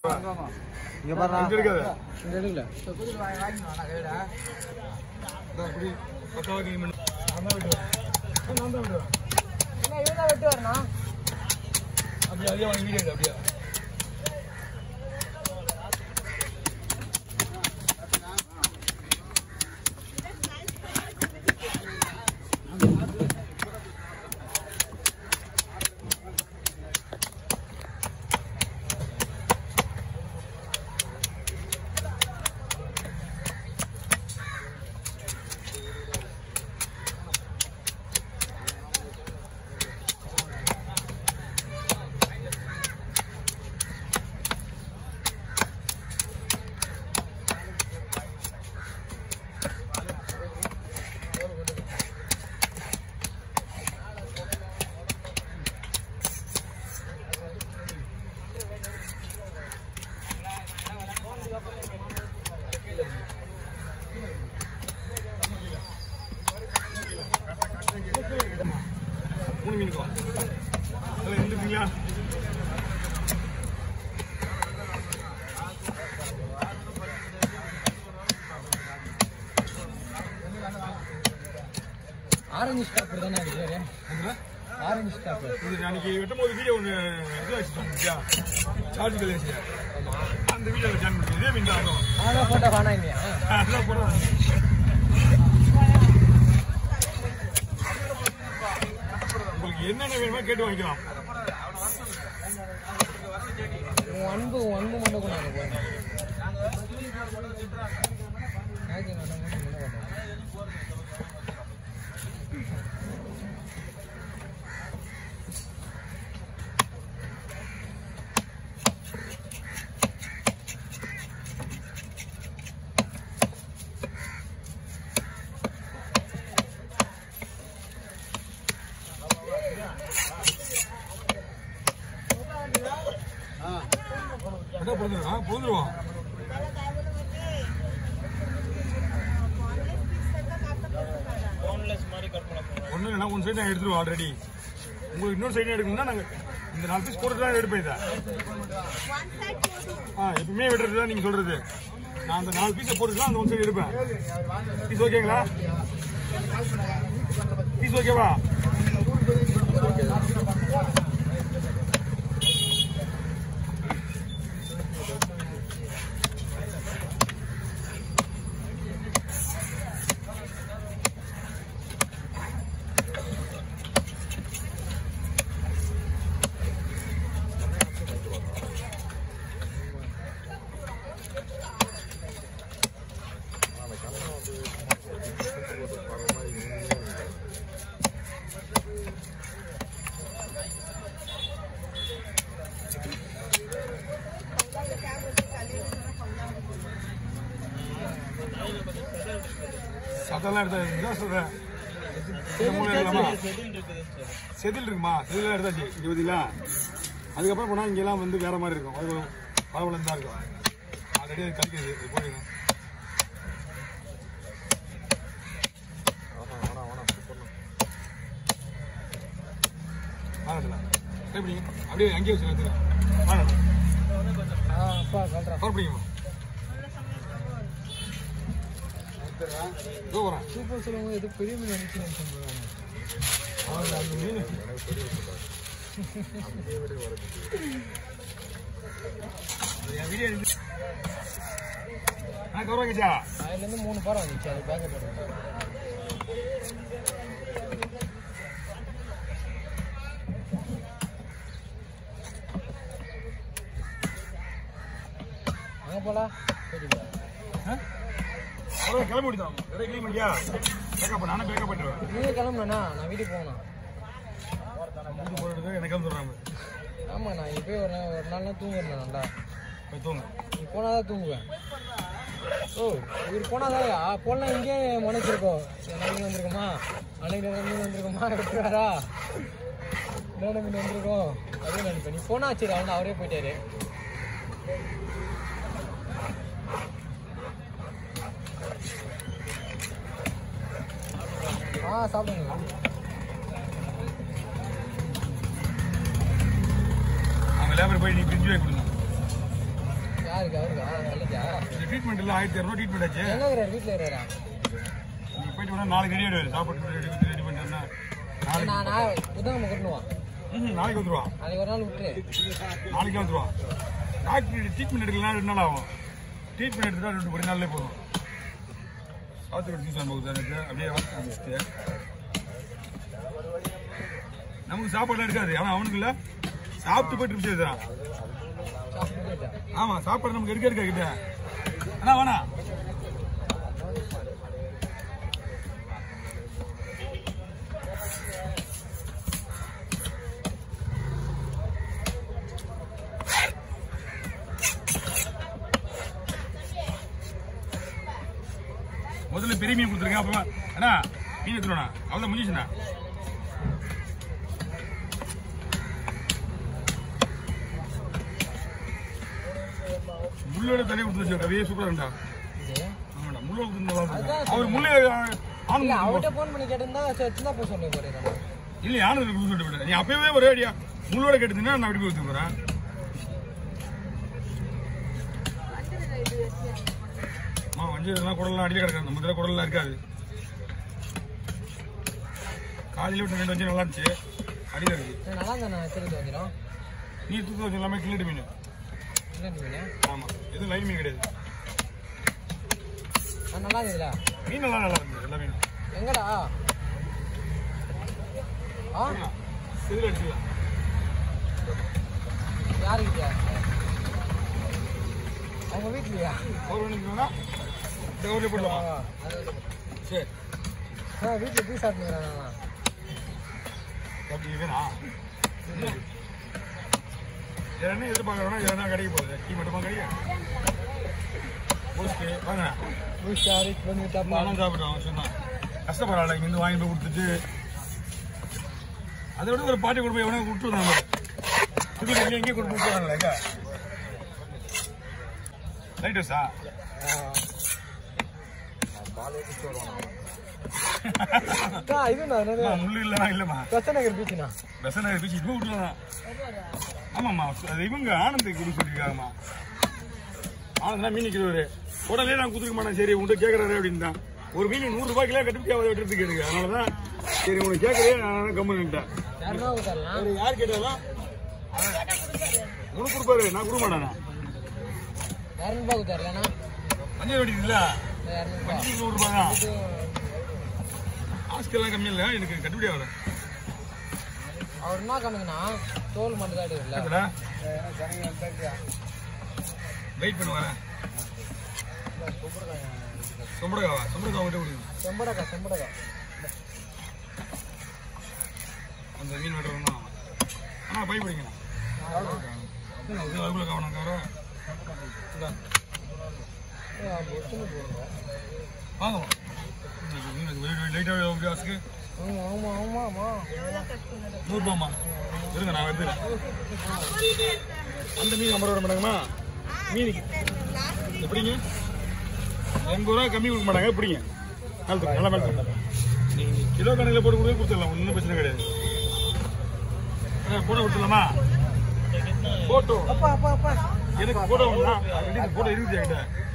இங்க பாருடா இங்க இருக்காது இங்க எடுக்கல இந்தா இப்படி பக்காவா clean பண்ணு. நான் தான் வெட்டுவேன். ஆ, நான் தான் வெட்டுவேன். என்ன இவன் வெட்டு வரனா அப்படியே அதே வாங்கி வீடியோ எடு, அப்படியே மூணு மீனுக்கும் அதில் ரெண்டு இருக்கீங்களா ஆரஞ்சு ஸ்டாப் தானே அடிச்சாரு இதுல ஆரஞ்சு ஸ்டாப் இது அன்னைக்கு வெட்டும் போது வீடியோ ஒன்று இது வச்சுட்டோம் சார்ஜ் கல்யாணம் அந்த வீடியோ ஜாயின் பண்ணி இதே மீன் தான் ஆகும் அதான் போட்டோ காணா இல்லையா அதெல்லாம் போடுறோம் உங்களுக்கு என்னென்ன வேணுமோ கேட்டு வாங்கிக்கலாம் உன் அன்பு உன் அன்பு மட்டும் கொண்டாங்க போய் ஆயிரத்தி நானூறு மட்டும் கொண்டு வரணும். என்ன பொழுதுருவோம் பொழுதுருவோம் ஒன்றும் இல்லைனா ஒன் சைடு நான் எடுத்துருவோம் ஆல்ரெடி உங்களுக்கு இன்னொரு சைடு எடுக்கணும்னா நாங்கள் இந்த நாலு பீஸ் போட்டு தான் எடுப்பேன் இதை ஆ எப்பவுமே விடுறது தான் நீங்கள் சொல்கிறது நான் அந்த நாலு பீஸை போட்டு தான் அந்த ஒன் சைடு எடுப்பேன் பீஸ் ஓகேங்களா பீஸ் ஓகேவா சத்தெல்லாம் எடுத்தா என்ன சொல்கிறேன் இந்த மூணு எடுக்கலாமா செதில் இருக்குமா செதிலாம் எடுத்தாச்சு இங்கே பார்த்தீங்களா அதுக்கப்புறம் போனால் இங்கெல்லாம் வந்து வேற மாதிரி இருக்கும் அது பரவலம் தான் இருக்கும் ஆல்ரெடி அது கழிக்கிறது இது போடுங்க வாங்கல ட்ரை பண்ணிங்க அப்படியே அங்கேயே வச்சு எடுத்துங்க வாங்க ஆ அப்பா கல்றா கவர் பண்ணிக்கமா இதோ வரேன் சூப்பர் சொல்லுவாங்க இது பெரிய மீன் அடிச்சு சொல்லுவாங்க அவங்க அந்த மீன் என் வீடியோ எடுத்து ஆ கவர் வாங்கிச்சா அதுலேருந்து மூணு பாரம் வந்துச்சு அது பேக்கெட் போடுறது அங்கே போலாம் சரிங்களா அவ்வளோ கிளம்பி விடுதான் எதை கிளம்பி பண்ணியா பேக்கப் நானும் பேக்கப் பண்ணிடுவேன் நீங்கள் கிளம்புண்ணா நான் வீட்டுக்கு போகணும் வீட்டு போயிட்டு எனக்கு வந்துடுறாங்க ஆமாம் நான் இப்போ ஒரு நாள் ஒரு நாள்லாம் தூங்குறேன் நல்லா போய் தூங்க நீ போனால் தான் தூங்குவேன் ஓ இவர் போனாதாயா போனால் இங்கே மனைச்சிருக்கோம் நாளைக்கு வந்திருக்குமா நாளைக்கு நிறைய மீன் வந்திருக்குமா எடுத்துறாரா என்னென்ன மீன் வந்திருக்கோம் அதே நினைப்பேன் நீ போனா சரி அவன் அவரே போயிட்டாரு ஆ சாப்பிடுங்க அவங்க லேபர் போய் நீ பிரிஞ்சு வாங்கி கொடுங்க யாருக்கு அவருக்கா வேலைக்கா இந்த ட்ரீட்மெண்ட் எல்லாம் ஆயிரத்தி இரநூறு ட்ரீட்மெண்ட் ஆச்சு எங்க இருக்கிறாரு வீட்டுல இருக்கிறா நீங்க போயிட்டு வரா நாளைக்கு ரெடி ஆயிடுவாரு சாப்பாடு ரெடி ரெடி பண்ணிட்டேன்னா நாளைக்கு நான் நான் புத்தகம் கட்டணுவான் ம், நாளைக்கு வந்துருவான் நாளைக்கு ஒரு நாள் விட்டுரு நாளைக்கு வந்துருவான் டாக்டர் ட்ரீட்மெண்ட் எடுக்கலாம் ரெண்டு நாள் ஆகும் ட்ரீட்மெண்ட் எடுத்துட்டா ரெண்டு ஒரு நாள்லேயே போதும் சாத்துக்குடி ஜூஸ் அனுபவம் எனக்கு அப்படியே வச்சுட்டு நமக்கு சாப்பாடுலாம் இருக்காது ஆனால் அவனுக்கு இல்லை சாப்பிட்டு போய் ட்ரிப்ஸ் எழுதுறான் சாப்பிட்டு போயிட்டேன் ஆமா சாப்பாடு நமக்கு இருக்க இருக்கா கிட்ட அண்ணா வேணா முதல்ல பெரிய மீன் கொடுத்துருங்க அப்புறமா அண்ணா மீன் எடுத்துருவா அவ்வளோ முடிஞ்சுச்சுண்ணா முள்ளோட தண்ணி கொடுத்து கவியே சூப்பரா இருந்தா இது ஆமாடா முள்ளோட கொடுத்து நல்லா அதான் இருக்கு. அவர் முள்ளே ஆன் இல்ல அவர்கிட்ட ஃபோன் பண்ணி கேட்டிருந்தா சரி சின்ன போய் சொல்லி போறேன் இல்ல யாரும் இருக்கு சொல்லிட்டு போயிட்டேன். நீ அப்பவே ஒரே அடியா முள்ளோட கேட்டுதுன்னா நான் அப்படி கொடுத்து போறேன் அம்மா வஞ்சல் எல்லாம் குடல்லாம் அடியில் கிடக்காது நம்ம இதில் குடல்லாம் இருக்காது காலையில விட்டு ரெண்டு வஞ்சல் நல்லா இருந்துச்சு அடியில் இருக்கு நல்லா இருந்தா நான் திரும்பி வந்துடும் நீ தூத்து வச்சு எல்லாமே கிள்ளிட்டு மீன் என்ன மீன் ஆமா எதுவும் லைன் மீன் கிடையாது ஆ, நல்லா இருக்குதுல மீன் எல்லாம் நல்லா இருக்கு எல்லா மீனும் எங்கடா ஆ செதில் அடிச்சுக்கலாம் யாருக்கிட்ட அவங்க வீட்லயா ஒரு மணிக்கு டெவலப் போடலாம் சரி ஆ வீட்டில் டீ சாப்பிட்டுங்கிறாங்க அப்படி வேணா என்ன எதிர்பார்க்கறோம்னா எதனா கடைக்கு போகுது டீ மட்டுமா கடைக்கு போஸ்ட்டு வாங்க பூஸ்ட் ஆரிச் பண்ணிட்டாப்பா நானும் சாப்பிடுவோம் அவன் சொன்னான் கஷ்டப்படல இங்கேருந்து வாங்கி போய் கொடுத்துட்டு அதை விட ஒரு பாட்டி கொண்டு போய் எவனா விட்டு நம்ம புது கல்வி எங்கேயும் கொண்டு போய் விட்டுறாங்களே எங்க லைட் ஹவுஸா அக்கா இது நான் நிறைய முள்ளு இல்லைனா இல்லைம்மா பிரச்சனைகள் பீச்சுண்ணா பெசனை பீச்சு இப்போ விட்டுலாம் ஆமாம்மா அது இவங்க ஆனந்தை கொடுக்க சொல்லியிருக்காங்கம்மா ஆனந்த்னா மீன் நிற்கிறவரு உடனே நான் கொடுத்துக்க மாட்டேன் சரி உங்கள்கிட்ட கேட்குறாரு அப்படின்னு தான் ஒரு மீன் நூறு ரூபாய் கிலோ கட்டுப்படி அவரை வெட்டுறதுக்கு எனக்கு அதனால தான் சரி உனக்கு கேட்கறே நான் கம்மி நின்ட்டேன் யாருன்னா கொடுத்தாரலாம் வேற யார் கேட்டாலும் உனக்கு கொடுப்பாரு நான் கொடுக்க மாட்டேன் இரநூறுபா கொடுத்தாரலண்ணா மஞ்சள் வெடி இல்ல இரநூறுபா மஞ்சள் நூறு ரூபாய் தான் ஆஸ்கெல்லாம் கம்மி இல்லை எனக்கு கட்டுப்படி ஆகல அவர் என்ன கணக்குண்ணா தோல் மட்டும் தான் எடுக்கல என்னடா வெயிட் பண்ணு வரேன் சொம்படக்காவா சொம்படக்காவா கிட்ட கொடுங்க செம்படக்கா செம்படக்கா அந்த மீன் வெட்டுறவங்க தான் ஆனால் பை பிடிக்கணும் இது அதுக்குள்ள கவனம் கவர வாங்க லைட்டாக வித்தியாசத்துக்கு ஆமா ஆமா ஆமா ஆமா நூறுபாம்மா இருங்க நான் எடுத்துக்கிறேன் அந்த மீன் ஐம்பது ரூபா மாட்டாங்கம்மா மீனுக்கு எப்படிங்க எண்பது ரூபா கம்மி கொடுக்க மாட்டாங்க எப்படிங்க மேலே தூக்கு, நல்லா மேலே தூக்கு. நீங்க கிலோ கணக்கில் போட்டு கொடுத்து கொடுத்துடலாம் ஒன்றும் பிரச்சனை கிடையாது போட்டோ கொடுத்துடலாமா போட்டோ அப்பா அப்பா அப்பா எனக்கு போட்டோ வேணும்னா போட்டோ இருக்குது என்கிட்ட